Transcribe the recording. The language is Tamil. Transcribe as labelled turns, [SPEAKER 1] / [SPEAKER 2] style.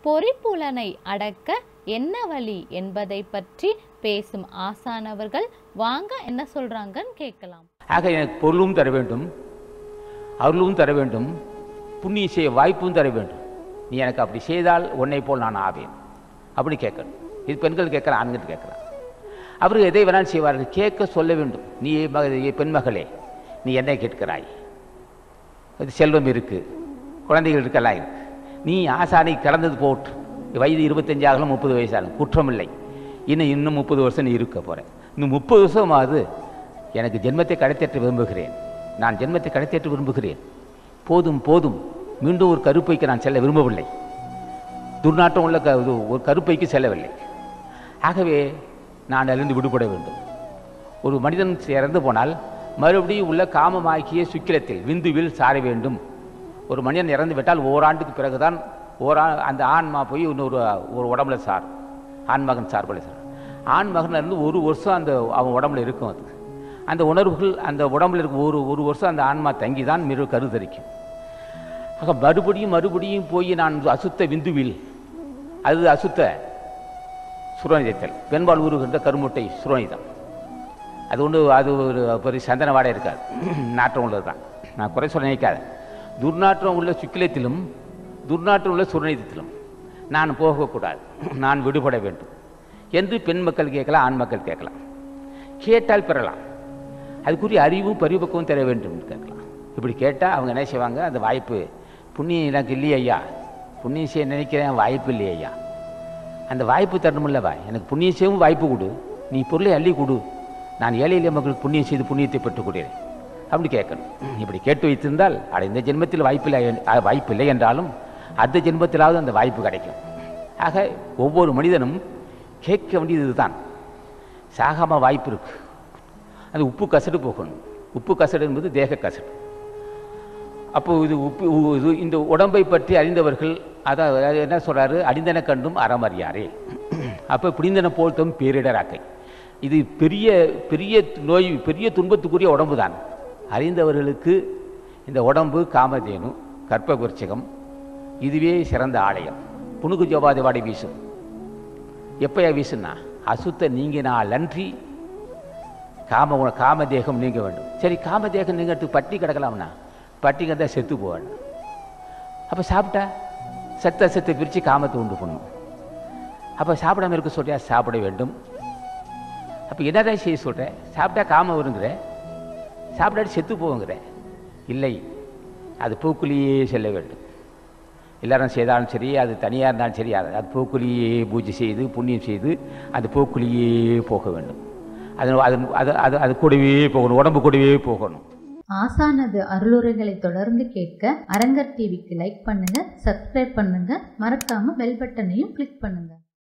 [SPEAKER 1] பொறிப்புலனை அடக்க என்ன வழி என்பதை பற்றி பேசும் ஆசானவர்கள் வாங்க என்ன சொல்றாங்கன்னு கேட்கலாம்
[SPEAKER 2] ஆக எனக்கு பொருளும் தர வேண்டும் அருளும் தர வேண்டும் புண்ணிய செய்ய வாய்ப்பும் தர வேண்டும் நீ எனக்கு அப்படி செய்தால் உன்னை போல் நான் ஆவேன் அப்படி கேட்கணும் இது பெண்கள் கேட்கலாம் ஆண்கள் கேட்கலாம் அவர்கள் எதை வேணாலும் செய்வார்கள் கேட்க சொல்ல வேண்டும் நீ மக- பெண் மகளே நீ என்னை கேட்கிறாய் அது செல்வம் இருக்கு குழந்தைகள் இருக்கலாம் இருக்கு நீ ஆசானை கடந்தது போட்டு வயது இருபத்தஞ்சாகலாம் முப்பது வயசாகலாம் குற்றமில்லை இன்னும் இன்னும் முப்பது வருஷம் நீ இருக்க போகிறேன் இன்னும் முப்பது வருஷமாவது எனக்கு ஜென்மத்தை கடைத்தேற்ற விரும்புகிறேன் நான் ஜென்மத்தை கடைத்தேற்ற விரும்புகிறேன் போதும் போதும் மீண்டும் ஒரு கருப்பைக்கு நான் செல்ல விரும்பவில்லை துர்நாற்றம் உள்ள க இது ஒரு கருப்பைக்கு செல்லவில்லை ஆகவே நான் அதிலிருந்து விடுபட வேண்டும் ஒரு மனிதன் இறந்து போனால் மறுபடியும் உள்ள காமமாக்கிய சுக்கிரத்தில் விந்துவில் சார வேண்டும் ஒரு மனிதன் இறந்து விட்டால் ஓராண்டுக்கு பிறகுதான் ஓரா அந்த ஆன்மா போய் இன்னொரு ஒரு உடம்புல சார் ஆண்மகன் சார்புல சார் ஆண்மகன்ல இருந்து ஒரு வருஷம் அந்த அவன் உடம்புல இருக்கும் அது அந்த உணர்வுகள் அந்த உடம்புல இருக்கும் ஒரு ஒரு வருஷம் அந்த ஆன்மா தங்கி தான் மிரு கருதரிக்கும் ஆக மறுபடியும் மறுபடியும் போய் நான் அசுத்த விந்துவில் அது அசுத்த சுரணிதத்தல் பெண்பால் ஊறுகின்ற கருமுட்டை சுரணிதம் அது ஒன்று அது ஒரு பெரிய சந்தன வாடை இருக்காது நாற்றம் உள்ளது தான் நான் குறை சொல்ல நினைக்காத துர்நாற்றம் உள்ள சுக்கிலத்திலும் துர்நாற்றம் உள்ள சுரணிதத்திலும் நான் போகக்கூடாது நான் விடுபட வேண்டும் என்று பெண் மக்கள் கேட்கலாம் ஆண் மக்கள் கேட்கலாம் கேட்டால் பெறலாம் அதுக்குரிய அறிவும் பரிபக்குவம் தர வேண்டும் என்று கேட்கலாம் இப்படி கேட்டால் அவங்க என்ன செய்வாங்க அந்த வாய்ப்பு புண்ணியம் எனக்கு இல்லையே ஐயா புண்ணியம் செய்ய நினைக்கிறேன் வாய்ப்பு இல்லையே ஐயா அந்த வாய்ப்பு தரணுமில்லவா எனக்கு புண்ணியம் செய்யவும் வாய்ப்பு கொடு நீ பொருளை அள்ளி கொடு நான் ஏழை எளிய மக்களுக்கு புண்ணியம் செய்து புண்ணியத்தை பெற்றுக் கொடுக்கிறேன் அப்படி கேட்கணும் இப்படி கேட்டு வைத்திருந்தால் அட இந்த ஜென்மத்தில் வாய்ப்பில்லை என்- அஹ் வாய்ப்பில்லை என்றாலும் அடுத்த ஜென்மத்திலாவது அந்த வாய்ப்பு கிடைக்கும் ஆக ஒவ்வொரு மனிதனும் கேட்க வேண்டியது இதுதான் சாகாம வாய்ப்பு இருக்கு அது உப்பு கசடு போகணும் உப்பு கசடு என்பது தேக கசடு அப்போ இது உப்பு உ- இது இந்த உடம்பை பற்றி அறிந்தவர்கள் அதான் அதாவது என்ன சொல்றாரு அடிந்தன கண்டும் அறமறியாரே அப்போ பிடிந்தன போல்த்தும் பேரிடராக்கை இது பெரிய பெரிய நோய் பெரிய துன்பத்துக்குரிய உடம்பு தான் அறிந்தவர்களுக்கு இந்த உடம்பு காமதேனு கற்பகுர்ச்சகம் இதுவே சிறந்த ஆலயம் புணுகு ஜோபாதி வாடி வீசும் எப்பயா வீசுனா அசுத்த நீங்கினால் அன்றி காம குண- காமதேகம் நீங்க வேண்டும் சரி காமதேகம் நீங்கிறதுக்கு பட்டி கிடக்கலாம்னா பட்டி கிடந்தா செத்து போவேன் அப்போ சாப்பிட்டா செத்த செத்து பிரித்து காமத்தை உண்டு பண்ணும் அப்போ சாப்பிடாம இருக்க சொல்றியா சாப்பிட வேண்டும் அப்போ என்னதான் செய்ய சொல்கிறேன் சாப்பிட்டா காமம் வருங்கிற சாப்பிடாட்டி செத்து போகுங்கிற இல்லை அது பூக்குழியே செல்ல வேண்டும் எல்லாரும் செய்தாலும் சரி அது தனியாக இருந்தாலும் சரி அது அது பூக்குழியே பூஜை செய்து புண்ணியம் செய்து அந்த பூக்குழியே போக வேண்டும் அது அது அது அது அது கூடவே போகணும் உடம்பு கூடவே போகணும்
[SPEAKER 3] ஆசானது அருளுரைகளை தொடர்ந்து கேட்க அரங்கர் டிவிக்கு லைக் பண்ணுங்க சப்ஸ்கிரைப் பண்ணுங்க மறக்காம பெல் பட்டனையும் கிளிக் பண்ணுங்க